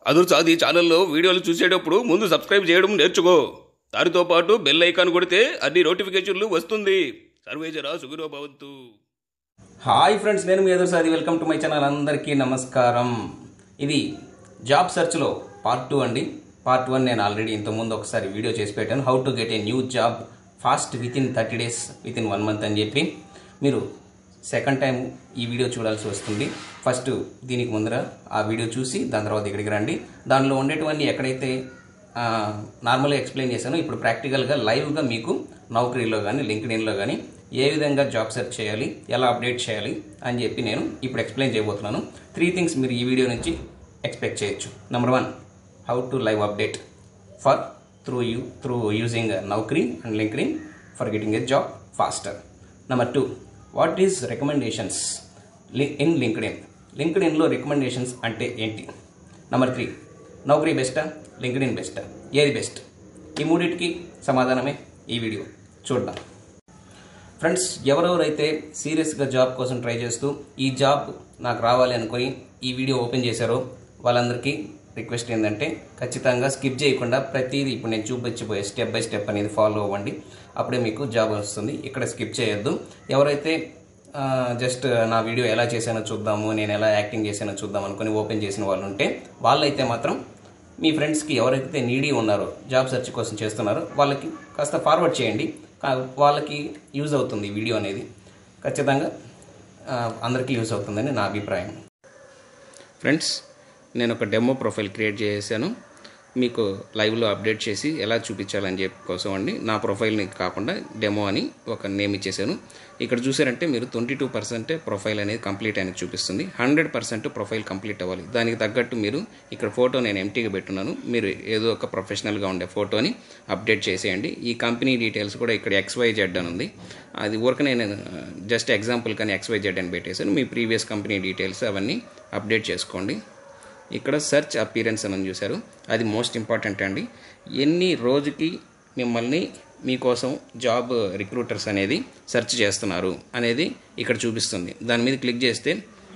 అదుర్సాది ఛానల్లో వీడియోలు చూసేటప్పుడు ముందు సబ్స్క్రైబ్ చేయడం నేర్చుకో దానితో పాటు బెల్ ఐకాన్ కొడితే అన్ని నోటిఫికేషన్లు వస్తుంది సర్వేజరా సుఖినో భవంతు హాయ్ ఫ్రెండ్స్ నేను మీ ఎదురుసాది వెల్కమ్ టు మై ఛానల్ అందరికీ నమస్కారం ఇది జాబ్ సెర్చ్లో పార్ట్ టూ అండి పార్ట్ వన్ నేను ఆల్రెడీ ఇంతకుముందు ఒకసారి వీడియో చేసి పెట్టాను how to get a new job fast within thirty days within one month అని చెప్పి మీరు సెకండ్ టైం ఈ వీడియో చూడాల్సి వస్తుంది ఫస్ట్ దీనికి ముందర ఆ వీడియో చూసి దాని తర్వాత ఇక్కడికి రండి దానిలో ఉండేటువంటి ఎక్కడైతే ఆ, నార్మల్గా ఎక్స్ప్లెయిన్ చేశాను ఇప్పుడు ప్రాక్టికల్గా లైవ్గా మీకు నౌకరీలో కానీ లింక్డ్ఇన్లో కానీ ఏ విధంగా జాబ్ సెర్చ్ చేయాలి ఎలా అప్డేట్ చేయాలి అని చెప్పి నేను ఇప్పుడు ఎక్స్ప్లెయిన్ చేయబోతున్నాను త్రీ థింగ్స్ మీరు ఈ వీడియో నుంచి ఎక్స్పెక్ట్ చేయొచ్చు number one how to live update for through you through using Naukri and LinkedIn for getting a job faster number two what is recommendations in LinkedIn లింక్డ్ఇన్లో రికమెండేషన్స్ అంటే ఏంటి number three Naukri బెస్టా LinkedIn బెస్టా ఏది best ఈ మూడింటికి సమాధానమే ఈ వీడియో చూద్దాం ఫ్రెండ్స్ ఎవరెవరైతే సీరియస్గా జాబ్ కోసం ట్రై చేస్తూ ఈ జాబ్ నాకు రావాలి అనుకొని ఈ వీడియో ఓపెన్ చేశారో వాళ్ళందరికీ రిక్వెస్ట్ ఏంటంటే ఖచ్చితంగా స్కిప్ చేయకుండా ప్రతిదీ ఇప్పుడు నేను చూపించిపోయే స్టెప్ బై స్టెప్ అనేది ఫాలో అవ్వండి అప్పుడే మీకు జాబ్ వస్తుంది ఇక్కడ స్కిప్ చేయొద్దు ఎవరైతే జస్ట్ నా వీడియో ఎలా చేశానో చూద్దాము నేను ఎలా యాక్టింగ్ చేశానో చూద్దాం అనుకుని ఓపెన్ చేసిన వాళ్ళు ఉంటే వాళ్ళైతే మాత్రం మీ ఫ్రెండ్స్కి ఎవరైతే నీడీ ఉన్నారో జాబ్ సెర్చ్ కోసం చేస్తున్నారో వాళ్ళకి కాస్త ఫార్వర్డ్ చేయండి కా- వాళ్ళకి యూజ్ అవుతుంది ఈ వీడియో అనేది ఖచ్చితంగా ఆ, అందరికీ యూజ్ అవుతుందని నా అభిప్రాయం ఫ్రెండ్స్ నేను ఒక డెమో ప్రొఫైల్ క్రియేట్ చేశాను మీకు లైవ్లో అప్డేట్ చేసి ఎలా చూపించాలని చెప్పి కోసం అండి నా ప్రొఫైల్ని కాకుండా డెమో అని ఒక నేమ్ ఇచ్చేసాను ఇక్కడ చూసారంటే మీరు ట్వంటీ టూ పర్సెంటే ప్రొఫైల్ అనేది కంప్లీట్ అనేది చూపిస్తుంది హండ్రెడ్ పర్సెంట్ ప్రొఫైల్ కంప్లీట్ అవ్వాలి దానికి తగ్గట్టు మీరు ఇక్కడ ఫోటో నేను ఎంటీగా పెట్టున్నాను మీరు ఏదో ఒక ప్రొఫెషనల్గా ఉండే ఫోటోని అప్డేట్ చేసేయండి ఈ కంపెనీ డీటెయిల్స్ కూడా ఇక్కడ ఎక్స్వై జెడ్ అని ఉంది అది ఊరక నేను జస్ట్ ఎగ్జాంపుల్ కానీ ఎక్స్వై జెడ్ అని పెట్టేశాను మీ ప్రీవియస్ కంపెనీ డీటెయిల్స్ అవన్నీ అప్డేట్ చేసుకోండి ఇక్కడ సెర్చ్ అపీరెన్స్ అని చూశారు అది మోస్ట్ ఇంపార్టెంట్ అండి ఎన్ని రోజుకి మిమ్మల్ని మీకోసం జాబ్ రిక్రూటర్స్ అనేది సెర్చ్ చేస్తున్నారు అనేది ఇక్కడ చూపిస్తుంది దాని మీద క్లిక్ చేస్తే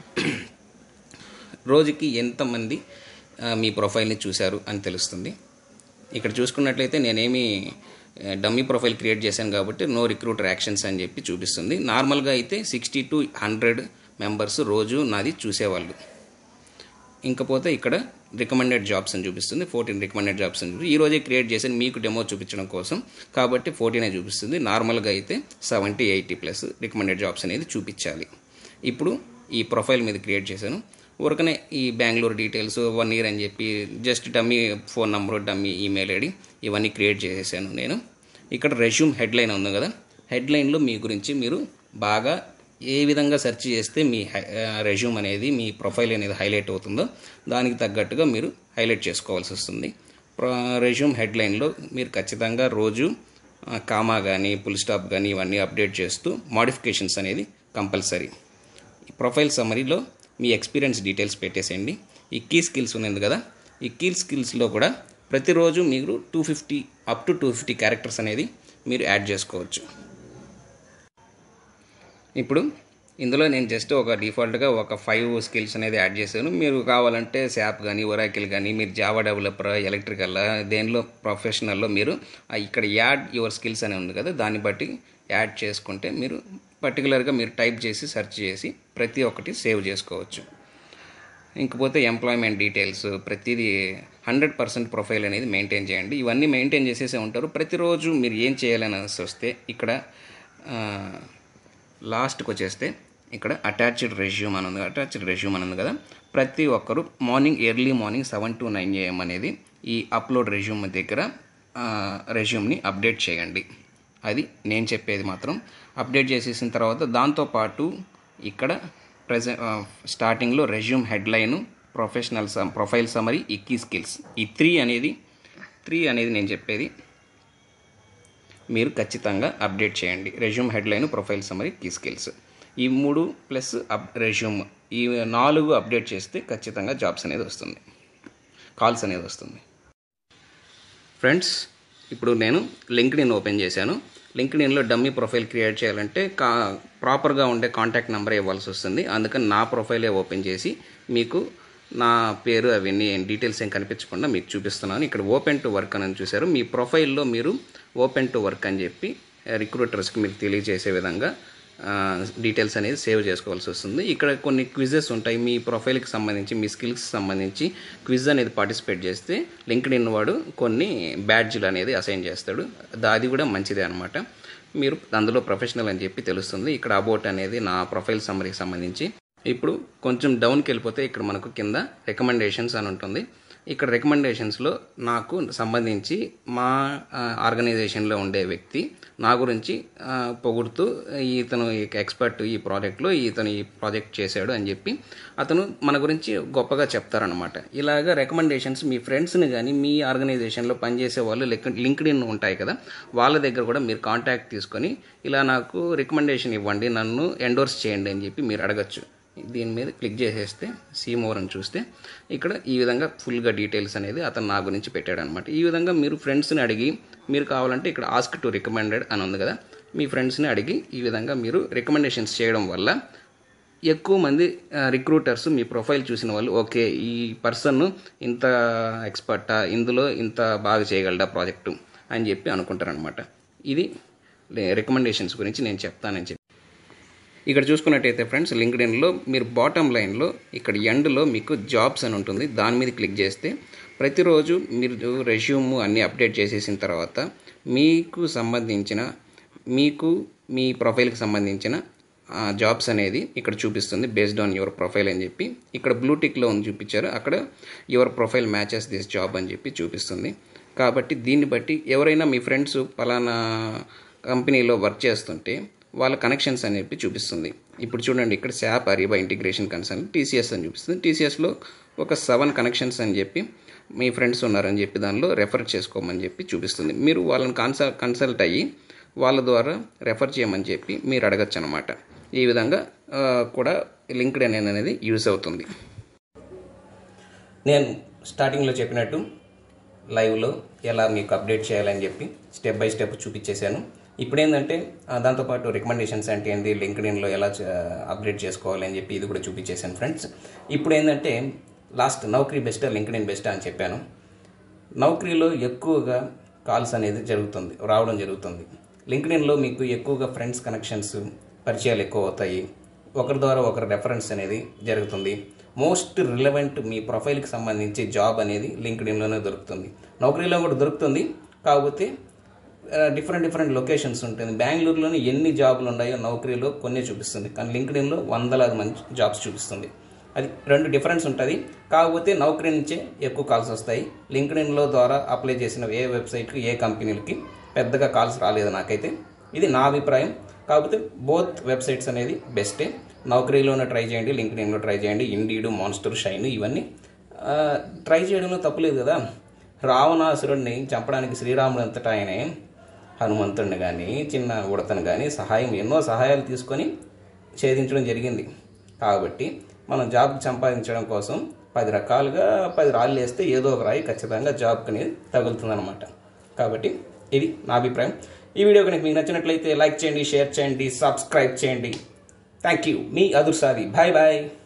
రోజుకి ఎంతమంది ఆ, మీ ప్రొఫైల్ని చూశారు అని తెలుస్తుంది ఇక్కడ చూసుకున్నట్లయితే నేనేమి డమ్మీ ప్రొఫైల్ క్రియేట్ చేశాను కాబట్టి నో రిక్రూటర్ యాక్షన్స్ అని చెప్పి చూపిస్తుంది నార్మల్గా అయితే సిక్స్టీ టు హండ్రెడ్ మెంబర్స్ రోజు నాది చూసేవాళ్ళు ఇంకపోతే ఇక్కడ రికమెండెడ్ జాబ్స్ అని చూపిస్తుంది ఫోర్టీన్ రికమెండెడ్ జాబ్స్ అని చూపి ఈ రోజే క్రియేట్ చేశాను మీకు డెమో చూపించడం కోసం కాబట్టి ఫోర్టీనే చూపిస్తుంది నార్మల్గా అయితే seventy eighty plus recommended jobs అనేది చూపించాలి ఇప్పుడు ఈ ప్రొఫైల్ మీద క్రియేట్ చేశాను ఊరకనే ఈ బెంగళూరు డీటెయిల్స్ వన్ ఇయర్ అని చెప్పి just dummy phone number dummy email ID ఇవన్నీ క్రియేట్ చేసేసాను నేను ఇక్కడ రెజ్యూమ్ హెడ్లైన్ ఉంది కదా హెడ్లైన్లో మీ గురించి మీరు బాగా ఏ విధంగా సెర్చ్ చేస్తే మీ రెజ్యూమ్ అనేది మీ ప్రొఫైల్ అనేది హైలైట్ అవుతుందో దానికి తగ్గట్టుగా మీరు హైలైట్ చేసుకోవాల్సి వస్తుంది రెజ్యూమ్ హెడ్లైన్లో మీరు ఖచ్చితంగా రోజు ఆ, కామా కానీ ఫుల్ స్టాప్ కానీ ఇవన్నీ అప్డేట్ చేస్తూ మాడిఫికేషన్స్ అనేది కంపల్సరీ ప్రొఫైల్ సమ్మరీలో మీ ఎక్స్పీరియన్స్ డీటెయిల్స్ పెట్టేసేయండి ఈ కీ స్కిల్స్ ఉన్నది కదా ఈ కీ స్కిల్స్లో కూడా ప్రతిరోజు మీరు two fifty up to two fifty characters అనేది మీరు యాడ్ చేసుకోవచ్చు ఇప్పుడు ఇందులో నేను జస్ట్ ఒక డిఫాల్ట్గా ఒక ఫైవ్ స్కిల్స్ అనేది యాడ్ చేశాను మీరు కావాలంటే శాప్ కానీ ఒరాకిల్ కానీ మీరు జావా డెవలపర్ ఎలక్ట్రికల్ దేనిలో ప్రొఫెషనల్లో మీరు ఆ ఇక్కడ యాడ్ యువర్ స్కిల్స్ అని ఉంది కదా దాన్ని బట్టి యాడ్ చేసుకుంటే మీరు పర్టికులర్గా మీరు టైప్ చేసి సెర్చ్ చేసి ప్రతి ఒక్కటి సేవ్ చేసుకోవచ్చు ఇంకపోతే ఎంప్లాయ్మెంట్ డీటెయిల్స్ ప్రతిదీ హండ్రెడ్ పర్సెంట్ ప్రొఫైల్ అనేది మెయింటైన్ చేయండి ఇవన్నీ మెయింటైన్ చేసేసే ఉంటారు ప్రతిరోజు మీరు ఏం చేయాలని వస్తే ఇక్కడ ఆ, లాస్ట్కి వచ్చేస్తే ఇక్కడ అటాచ్డ్ రెజ్యూమ్ అని ఉంది అటాచ్డ్ రెజ్యూమ్ అని ఉంది కదా ప్రతి ఒక్కరు morning early morning seven to nine AM అనేది ఈ అప్లోడ్ రెజ్యూమ్ దగ్గర రెజ్యూమ్ని అప్డేట్ చేయండి అది నేను చెప్పేది మాత్రం అప్డేట్ చేసేసిన తర్వాత దాంతోపాటు ఇక్కడ ప్రెజె స్టార్టింగ్లో resume headline professional some profile summary ఈ కీ స్కిల్స్ ఈ త్రీ అనేది త్రీ అనేది నేను చెప్పేది మీరు ఖచ్చితంగా అప్డేట్ చేయండి resume headline profile summary key skills ఈ మూడు ప్లస్ అప్ రెజ్యూమ్ ఈ నాలుగు అప్డేట్ చేస్తే ఖచ్చితంగా జాబ్స్ అనేది వస్తుంది కాల్స్ అనేది వస్తుంది ఫ్రెండ్స్ ఇప్పుడు నేను లింక్డ్ఇన్ ఓపెన్ చేశాను లింక్డ్ఇన్లో డమ్మీ ప్రొఫైల్ క్రియేట్ చేయాలంటే కా ప్రాపర్గా ఉండే కాంటాక్ట్ నెంబర్ ఇవ్వాల్సి వస్తుంది అందుకని నా ప్రొఫైలే ఓపెన్ చేసి మీకు నా పేరు అవన్నీ ఏం డీటెయిల్స్ ఏం కనిపించకుండా మీకు చూపిస్తున్నాను ఇక్కడ ఓపెన్ టు వర్క్ అని చూశారు మీ ప్రొఫైల్లో మీరు ఓపెన్ టు వర్క్ అని చెప్పి రిక్రూటర్స్కి మీకు తెలియజేసే విధంగా ఆ, డీటెయిల్స్ అనేది సేవ్ చేసుకోవాల్సి వస్తుంది ఇక్కడ కొన్ని క్విజెస్ ఉంటాయి మీ ప్రొఫైల్కి సంబంధించి మీ స్కిల్స్కి సంబంధించి క్విజ్ అనేది పార్టిసిపేట్ చేస్తే లింక్డ్ ఇన్ వాడు కొన్ని బ్యాడ్జ్లు అనేది అసైన్ చేస్తాడు దా- అది కూడా మంచిదే అనమాట మీరు అందులో ప్రొఫెషనల్ అని చెప్పి తెలుస్తుంది ఇక్కడ అబౌట్ అనేది నా ప్రొఫైల్ సమ్మరీకి సంబంధించి ఇప్పుడు కొంచెం డౌన్కి వెళ్ళిపోతే ఇక్కడ మనకు కింద రికమెండేషన్స్ అని ఉంటుంది ఇక్కడ రికమెండేషన్స్లో నాకు సంబంధించి మా ఆర్గనైజేషన్లో ఉండే వ్యక్తి నా గురించి ఆ, పొగుడుతూ ఇతను ఎక్స్పర్ట్ ఈ ప్రాజెక్ట్లో ఇతను ఈ ప్రాజెక్ట్ చేశాడు అని చెప్పి అతను మన గురించి గొప్పగా చెప్తారనమాట ఇలాగ రికమెండేషన్స్ మీ ఫ్రెండ్స్ని కానీ మీ ఆర్గనైజేషన్లో పనిచేసే వాళ్ళు లింక్డ్ ఇన్ ఉంటాయి కదా వాళ్ళ దగ్గర కూడా మీరు కాంటాక్ట్ తీసుకొని ఇలా నాకు రికమెండేషన్ ఇవ్వండి నన్ను ఎండోర్స్ చేయండి అని చెప్పి మీరు అడగచ్చు దీని మీద క్లిక్ చేసేస్తే సీ మోర్ అని చూస్తే ఇక్కడ ఈ విధంగా ఫుల్గా డీటెయిల్స్ అనేది అతను నా గురించి పెట్టాడు అనమాట ఈ విధంగా మీరు ఫ్రెండ్స్ని అడిగి మీరు కావాలంటే ఇక్కడ ఆస్క్ టు రికమెండెడ్ అని ఉంది కదా మీ ఫ్రెండ్స్ని అడిగి ఈ విధంగా మీరు రికమెండేషన్స్ చేయడం వల్ల ఎక్కువ మంది రిక్రూటర్స్ మీ ప్రొఫైల్ చూసిన వాళ్ళు ఓకే ఈ పర్సన్ ఇంత ఎక్స్పర్టా ఇందులో ఇంత బాగా చేయగలడా ప్రాజెక్టు అని చెప్పి అనుకుంటారనమాట ఇది రికమెండేషన్స్ గురించి నేను చెప్తానని చెప్పి ఇక్కడ చూసుకున్నట్టయితే ఫ్రెండ్స్ లింక్డ్ఇన్లో మీరు బాటమ్ లైన్లో ఇక్కడ ఎండ్లో మీకు జాబ్స్ అని ఉంటుంది దాని మీద క్లిక్ చేస్తే ప్రతిరోజు మీరు రెజ్యూమ్ అన్నీ అప్డేట్ చేసేసిన తర్వాత మీకు సంబంధించిన మీకు మీ ప్రొఫైల్కి సంబంధించిన జాబ్స్ అనేది ఇక్కడ చూపిస్తుంది బేస్డ్ ఆన్ యువర్ ప్రొఫైల్ అని చెప్పి ఇక్కడ బ్లూ టిక్లో ఉంది చూపించారు అక్కడ your profile matches this job అని చెప్పి చూపిస్తుంది కాబట్టి దీన్ని బట్టి ఎవరైనా మీ ఫ్రెండ్స్ పలానా కంపెనీలో వర్క్ చేస్తుంటే వాళ్ళ కనెక్షన్స్ అని చెప్పి చూపిస్తుంది ఇప్పుడు చూడండి ఇక్కడ SAP Ariba integration consult TCS అని చూపిస్తుంది టీసీఎస్లో ఒక సెవెన్ కనెక్షన్స్ అని చెప్పి మీ ఫ్రెండ్స్ ఉన్నారని చెప్పి దానిలో రెఫర్ చేసుకోమని చెప్పి చూపిస్తుంది మీరు వాళ్ళని కన్సల్ కన్సల్ట్ అయ్యి వాళ్ళ ద్వారా రెఫర్ చేయమని చెప్పి మీరు అడగచ్చు అనమాట ఈ విధంగా ఆ, కూడా లింక్డ్ ఇన్ అనేది యూస్ అవుతుంది నేను స్టార్టింగ్లో చెప్పినట్టు లైవ్లో ఎలా మీకు అప్డేట్ చేయాలని చెప్పి స్టెప్ బై స్టెప్ చూపించేశాను ఇప్పుడు ఏంటంటే ఆ, దాంతోపాటు రికమెండేషన్స్ అంటే ఏంటి లింక్డ్ఇన్లో ఎలా చ- అప్డేట్ చేసుకోవాలి అని చెప్పి ఇది కూడా చూపించేశాను ఫ్రెండ్స్ ఇప్పుడు ఏంటంటే లాస్ట్ నౌకరీ బెస్టా లింక్డ్ఇన్ బెస్టా అని చెప్పాను నౌకరీలో ఎక్కువగా కాల్స్ అనేది జరుగుతుంది రావడం జరుగుతుంది లింక్డ్ఇన్లో మీకు ఎక్కువగా ఫ్రెండ్స్ కనెక్షన్స్ పరిచయాలు ఎక్కువ అవుతాయి ఒకరి ద్వారా ఒకరి రెఫరెన్స్ అనేది జరుగుతుంది మోస్ట్ రిలవెంట్ మీ ప్రొఫైల్కి సంబంధించి జాబ్ అనేది లింక్డ్ఇన్లోనే దొరుకుతుంది నౌకరీలో కూడా దొరుకుతుంది కాకపోతే డిఫరెంట్ డిఫరెంట్ లొకేషన్స్ ఉంటుంది బెంగళూరులోని ఎన్ని జాబులు ఉన్నాయో నౌకరీలో కొన్ని చూపిస్తుంది కానీ లింక్డ్ఇన్లో వందలాది మంచి జాబ్స్ చూపిస్తుంది అది రెండు డిఫరెన్స్ ఉంటుంది కాకపోతే నౌకరీ నుంచే ఎక్కువ కాల్స్ వస్తాయి లింక్డ్ఇన్లో ద్వారా అప్లై చేసిన ఏ వెబ్సైట్కి ఏ కంపెనీలకి పెద్దగా కాల్స్ రాలేదు నాకైతే ఇది నా అభిప్రాయం కాకపోతే బోత్ వెబ్సైట్స్ అనేది బెస్టే నౌకరీలోనే ట్రై చేయండి లింక్డ్ఇన్లో ట్రై చేయండి ఇండీడు మాన్స్టర్ షైన్ ఇవన్నీ ఆ, ట్రై చేయడంలో తప్పులేదు కదా రావణాసురుడిని చంపడానికి శ్రీరాముడు అంతటా ఆయనే హనుమంతుడిని కానీ చిన్న ఉడతను కానీ సహాయం ఎన్నో సహాయాలు తీసుకొని ఛేదించడం జరిగింది కాబట్టి మనం జాబ్ సంపాదించడం కోసం పది రకాలుగా పది రాళ్ళు వేస్తే ఏదో ఒక రాయి ఖచ్చితంగా జాబ్కి అనేది తగులుతుందన్నమాట కాబట్టి ఇది నా అభిప్రాయం ఈ వీడియో కనుక మీకు నచ్చినట్లయితే లైక్ చేయండి షేర్ చేయండి సబ్స్క్రైబ్ చేయండి థ్యాంక్ యూ మీ అదుర్సాది బాయ్ బాయ్